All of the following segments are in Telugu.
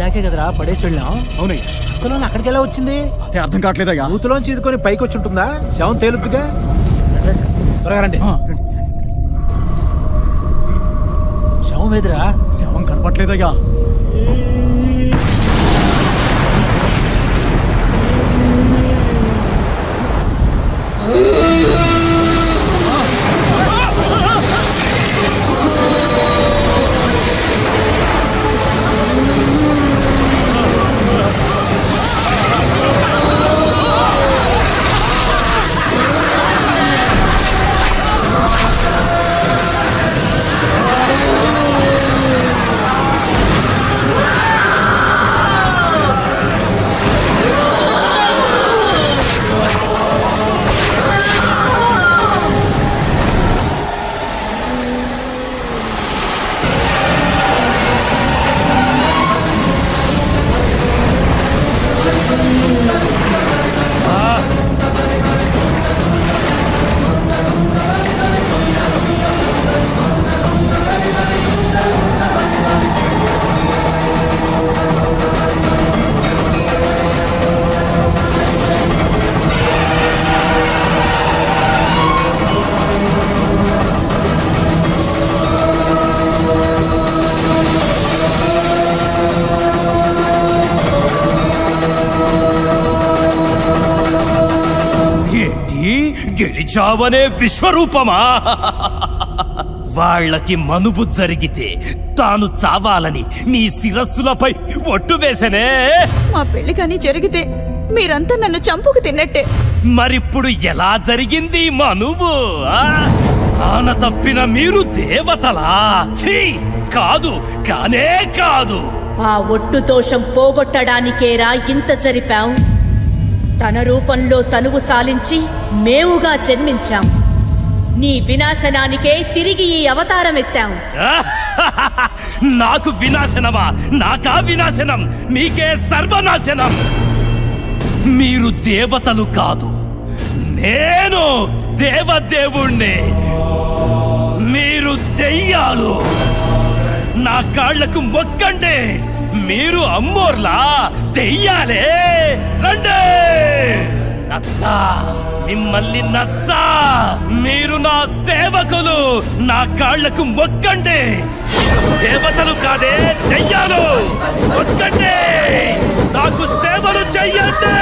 ఇందాకే కదరా పడేసి వెళ్ళాం అవునయ్యా అంతలో అక్కడికి ఎలా వచ్చింది అదే అర్థం కావట్లేదయ్యా బూతులోంచి ఇదుకొని పైకి వచ్చి ఉంటుందా శవం తేలుద్దుగా రండి, త్వరగా రండి ఆ, రండి. శవం ఎదురా శవం కనపట్లేదయ్యా ఏంటి గెలిచావనే విశ్వరూపమా వాళ్ళకి మనుబు జరిగితే తాను చావాలని నీ శిరస్సులపై ఒట్టు వేసనే మా పెళ్లి కానీ జరిగితే మీరంతా నన్ను చంపుకు తిన్నట్టే మరిప్పుడు ఎలా జరిగింది మనువు ఆ? ఆన తప్పిన మీరు దేవతలా ఛీ కాదు కానే కాదు ఆ ఒట్టు దోషం పోగొట్టడానికేరా ఇంత జరిపాం తన రూపంలో తనువు చాలించి మేవుగా జన్మించాం నీ వినాశనానికే తిరిగి ఈ అవతారం ఎత్తాం నాకు వినాశనమా నాకా వినాశనం మీకే సర్వనాశనం మీరు దేవతలు కాదు నేను దేవదేవుణ్ణి మీరు దెయ్యాలు నా కాళ్లకు మొక్కండి మీరు అమ్మోర్లా దెయ్యాలే రండి నచ్చా మిమ్మల్ని నచ్చా మీరు నా సేవకులు నా కాళ్లకు మొక్కండి దేవతలు కాదే దెయ్యాలు మొక్కండి నాకు సేవలు చెయ్యండి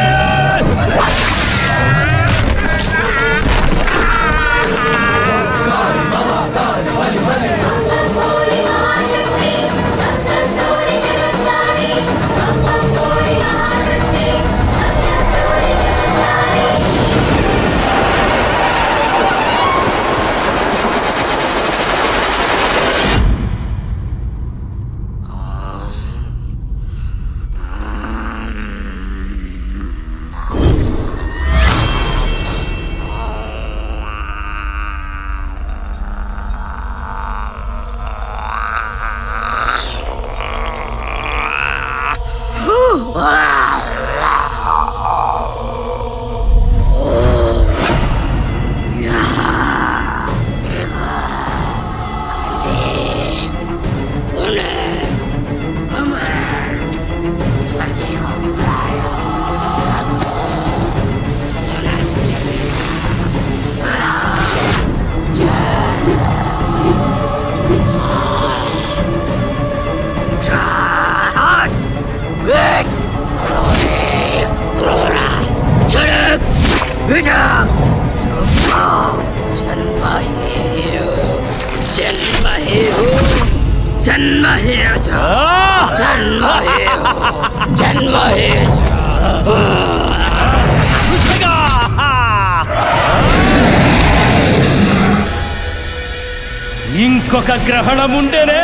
ఇంకొక గ్రహణం ఉండేనే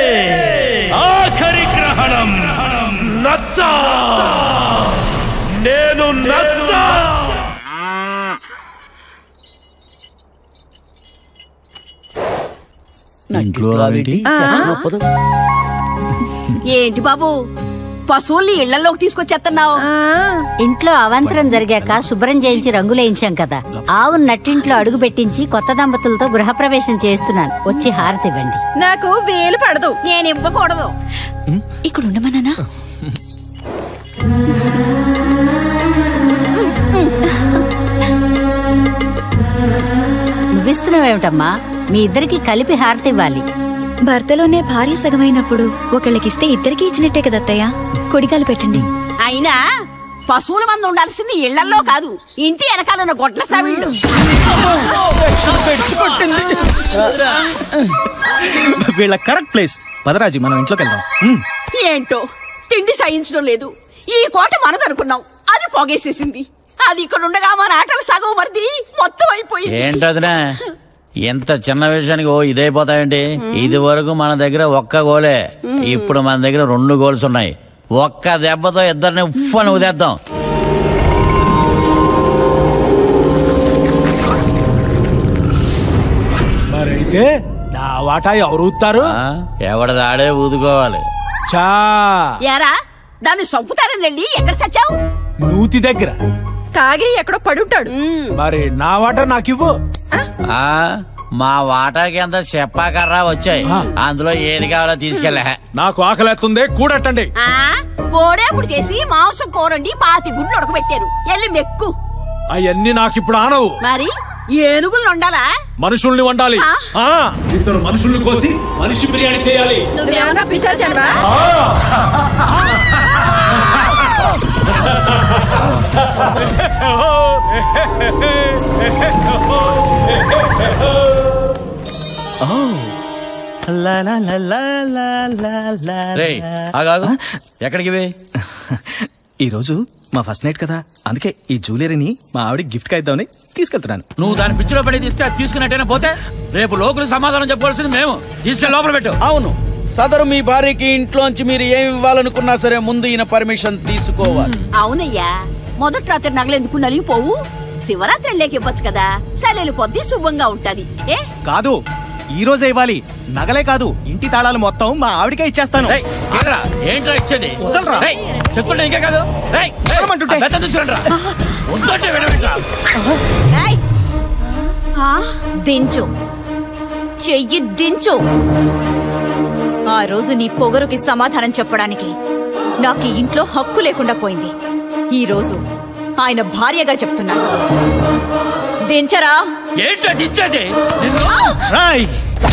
ఆఖరి గ్రహణం నచ్చా నేను నచ్చా ఇంట్లో రావేంటి? ఏంటి బాబు పశువుల్ని ఇళ్లలోకి తీసుకొచ్చేస్తున్నావు ఇంట్లో అవాంతరం జరిగాక శుభ్రం చేయించి రంగులేయించాం కదా ఆవును నట్టింట్లో అడుగు పెట్టించి కొత్త దంపతులతో గృహప్రవేశం చేస్తున్నాను వచ్చి హారతి ఇవ్వండి నాకు వేలు పడదు నేను ఇవ్వకూడదు ఇక్కడ ఉండమన్నానా నువ్విస్తున్నావేమిటమ్మా మీ ఇద్దరికి కలిపి హారతి ఇవ్వాలి భర్తలోనే భార్య సగమైనప్పుడు ఒకళ్ళకిస్తే ఇద్దరికి ఇచ్చినట్టే కదా అత్తయ్య కుడికాలు పెట్టండి అయినా పశువుల మంది ఉండాల్సింది ఇళ్లల్లో కాదు ఇంటి వెనకాలన్న గొడ్ల సావిళ్ళు వీళ్ళ కరెక్ట్ ప్లేస్ పదరాజీ మనం ఇంట్లోకి వెళ్దాం ఉమ్. ఏంటో తిండి సహించడం లేదు ఈ కోట మనదనుకున్నాం అది పొగేసేసింది అది ఇక్కడ ఉండగా మన ఆటలు సగం మరిది మొత్తం అయిపోయింది ఏంటదినా ఎంత చిన్న విషయానికి ఓ ఇదైపోతాయండి ఇది వరకు మన దగ్గర ఒక్క గోలే ఇప్పుడు మన దగ్గర రెండు గోల్స్ ఉన్నాయి ఒక్క దెబ్బతో ఇద్దరిని ఉఫ్ అని ఉదేద్దాం మరైతే నా వాటా ఎవరు ఊతారు ఆ? ఎవడిది ఆడే ఊదుకోవాలి చా యారా దాన్ని చంపుతారని వెళ్ళి ఎక్కడ సచ్చావు నూతి దగ్గర తాగి ఎక్కడో పడుంటాడు మరి నా వాటా నాకివ్వు ఆ మా వాటాకి అంత చెప్పాకర్రా వచ్చాయి అందులో ఏది కావాలో తీసుకెళ్ళా నాకు ఆకలేస్తుంది కూడట్టండి ఆ కోడేపుడు చేసి మాంసం కూరండి పాతి గుడ్లు ఉడకబెట్టారు ఎల్లి మెక్కు అవన్నీ నాకిప్పుడు ఆనవు మరి ఏనుగులు ఉండాలా మనుషుల్ని వండాలి ఆ? ఆ ఇద్దరు మనుషుల్ని కోసి మనిషి బిర్యానీ చేయాలి నువ్వేమన్నా పిశాచానువా రేయ్ ఆగాగు ఎక్కడికి ఇవి? ఈ రోజు మా ఫస్ట్ నైట్ కదా అందుకే ఈ జ్యువెలరీని మా ఆవిడ గిఫ్ట్ గా ఇద్దామని తీసుకెళ్తున్నాను నువ్వు దాని పిచ్చిలో పడి తీస్తే అది తీసుకున్నట్టేనా పోతే రేపు లోకులకు సమాధానం చెప్పవలసింది మేము తీసుకెళ్ళి లోపల పెట్టు అవును సదరు మీ భార్యకి ఇంట్లోంచి మీరు ఏమి ఇవ్వాలనుకున్నా సరే ముందు ఈయన పర్మిషన్ తీసుకోవాలి అవునయ్యా మొదటి రాత్రి నగలెందుకు నలిగిపోవు శివరాత్రి లేక ఇవ్వచ్చు కదా సరేలు పొద్దు శుభంగా ఉంటది ఏ కాదు ఈ రోజే ఇవ్వాలి నగలే కాదు ఇంటి తాళాలు మొత్తం మా ఆవిడకే ఇచ్చేస్తాను రేయ్, ఆగరా. ఏంట్రా ఇచ్చేది వదలరా. రేయ్, చెప్తుంటే ఇంకే కాదు రేయ్, రేయ్, వదలమంటుంటే. ఆ బెత్త తీసుకురండిరా. వద్దంటే వినవేంట్రా? ఏయ్, దించు చెయ్యి దించు ఆ రోజు నీ పొగరుకి సమాధానం చెప్పడానికి నాకు ఈ ఇంట్లో హక్కు లేకుండా పోయింది ఈ రోజు ఆయన భార్యగా చెప్తున్నాను దించరా ఏంట్రా ఇది ఇచ్చేది నిన్ను రాయ్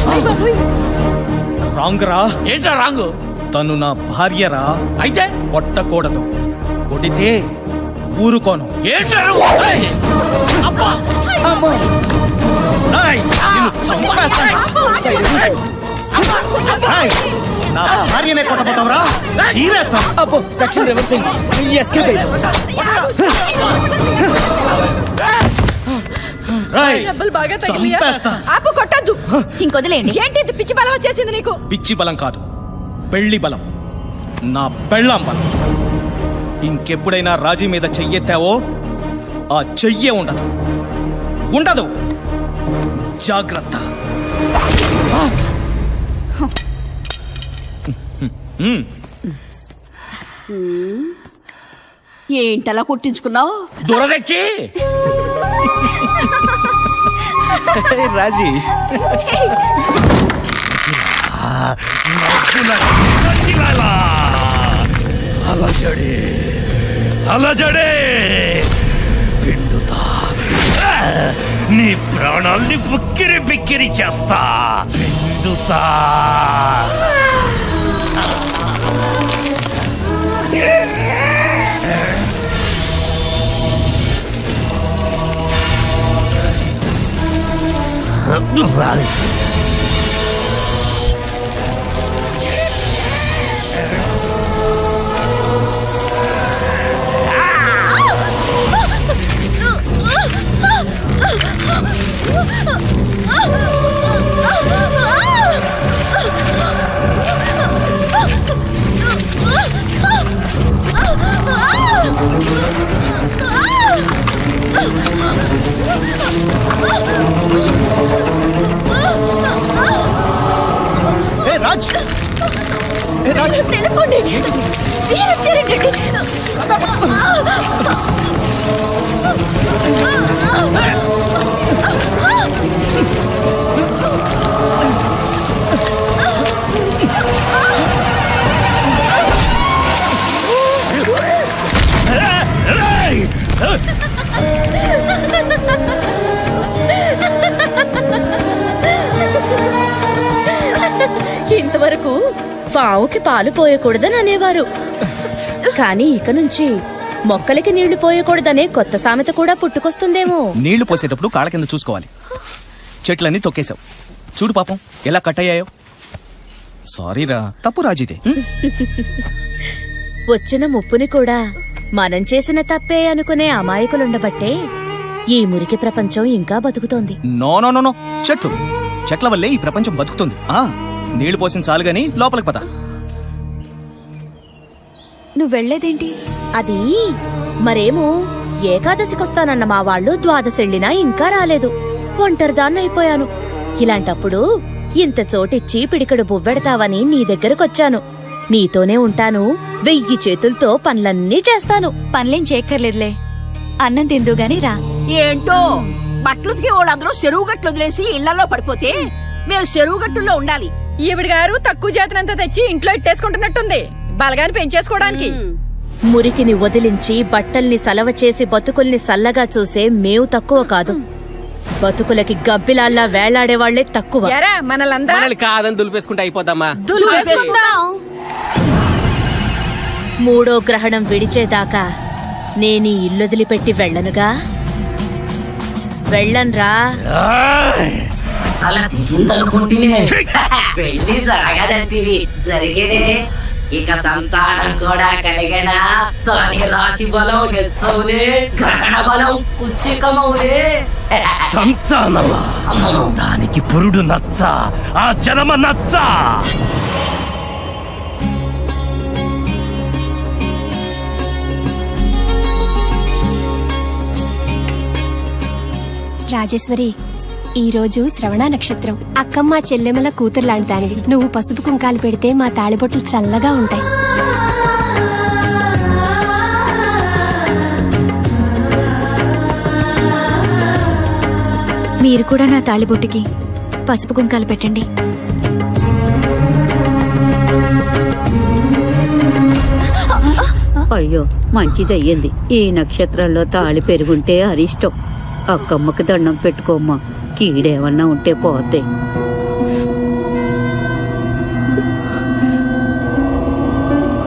రాంగ్ రా ఏంట్రా రాంగు తను నా భార్యరా అయితే కొట్టకూడదు కొడితే ఊరుకోను ఏంట్రా నువ్వు? ఏయ్, అబ్బా. రాయ్ నిన్ను చంపేస్తాను. రాయ్, నా భార్యనే కొట్టబోతావురా చీరేస్తాను అబ్బో సెక్షన్ రివర్సింగ్ ఎస్కేప్ రాయ్ దెబ్బలు బాగా తగిలియా చంపేస్తా. ఆపు కొట్టద్దు ఇంకొదిలేండి ఏంటి ఇది పిచ్చి బలం వచ్చేసింది నీకు పిచ్చి బలం కాదు పెళ్లి బలం నా పెళ్ళాం బలం ఇంకెప్పుడైనా రాజీ మీద చెయ్యెత్తావో ఆ చెయ్యే ఉండదు ఉండదు జాగ్రత్త హ్మ్. ఏంటలా కొట్టించుకున్నావు దురదెక్కి రాజీ అలజడే అలజడే పిండుతా ఆ! నీ ప్రాణాల్ని ఉక్కిరి బిక్కిరి చేస్తా పిండుతా ఏ రాజ్ నిలబడండి. మీరు వచ్చారేంటండి? ఇంతవరకు పావుకి పాలు పోయకూడదని అనేవారు కానీ ఇక నుంచి మొక్కలకి నీళ్లు పోయకూడదనే కొత్త సామెత కూడా పుట్టుకొస్తుందేమో నీళ్లు పోసేటప్పుడు కాళ్ళ కింద చూసుకోవాలి చెట్లన్నీ తొక్కేశావు చూడు పాపం ఎలా కట్ అయ్యాయో సారీరా తప్పు రాజీదే వచ్చిన ముప్పుని కూడా మనం చేసిన తప్పే అనుకునే అమాయకులుండబట్టే ఈ మురికి ప్రపంచం ఇంకా బతుకుతోంది నో నో నో నో చెట్లు చెట్ల వల్లే ఈ ప్రపంచం బతుకుతుంది ఆ నీళ్లు పోసిన చాలు గాని లోపలికి పద నువ్వు వెళ్లేదేంటి అది మరేమో ఏకాదశికొస్తానన్న మా వాళ్ళు ద్వాదశెళ్ళినా ఇంకా రాలేదు ఒంటరిదాన్ని అయిపోయాను ఇలాంటప్పుడు ఇంత చోటిచ్చి పిడికడు బువ్వెడతావని నీ దగ్గరకొచ్చాను నీతోనే ఉంటాను వెయ్యి చేతులతో పనులన్నీ చేస్తాను పనులేం చేయక్కర్లేదులే అన్నం తిందు గాని రా ఏంటో బట్టలు ఉతికి వాళ్ళందరూ చెరువు గట్లు వదిలేసి ఇళ్లలో పడిపోతే మేము చెరువు గట్టుల్లో ఉండాలి ఈవిడ గారు తక్కువ జాతనంతా తెచ్చి ఇంట్లో ఇట్టేసుకుంటున్నట్టుంది బలగాని పెంచేసుకోవడానికి మురికిని వదిలించి బట్టల్ని సలవ చేసి బతుకుల్ని సల్లగా చూసే మేవు తక్కువ కాదు బతుకులకి గబ్బిలాల్లా వేలాడేవాళ్లే తక్కువ ఎరా మనలందరూ మనల్ని కాదని దులిపేసుకుంటే అయిపోద్దమ్మా దులిపేసుకుందాం. మూడో గ్రహణం విడిచేదాకా నేనీ ఇల్లొదిలిపెట్టి వెళ్ళనుగా వెళ్ళన్రా అలా దిగిందనుకుంటేనే పెళ్లి జరగదంటివి జరిగేనే ఇక సంతానం కూడా కలిగనా దాని రాశి బలం హెచ్చవునే గ్రహణ బలం కుచ్చికమవునే సంతానమా దానికి పురుడు నచ్చ ఆ జనమ నచ్చ రాజేశ్వరి ఈ రోజు శ్రవణ నక్షత్రం అక్కమ్మ చెల్లెమ్మల కూతురు లాంటి దానివి నువ్వు పసుపు కుంకాలు పెడితే మా తాళిబొట్లు చల్లగా ఉంటాయి మీరు కూడా నా తాళిబొట్టుకి పసుపు కుంకాలు పెట్టండి అయ్యో మంచిదయ్యింది ఈ నక్షత్రంలో తాళి పెరుగుంటే అరిష్టం అక్కమ్మకి దండం పెట్టుకోమ్మా కీడేమన్నా ఉంటే పోతే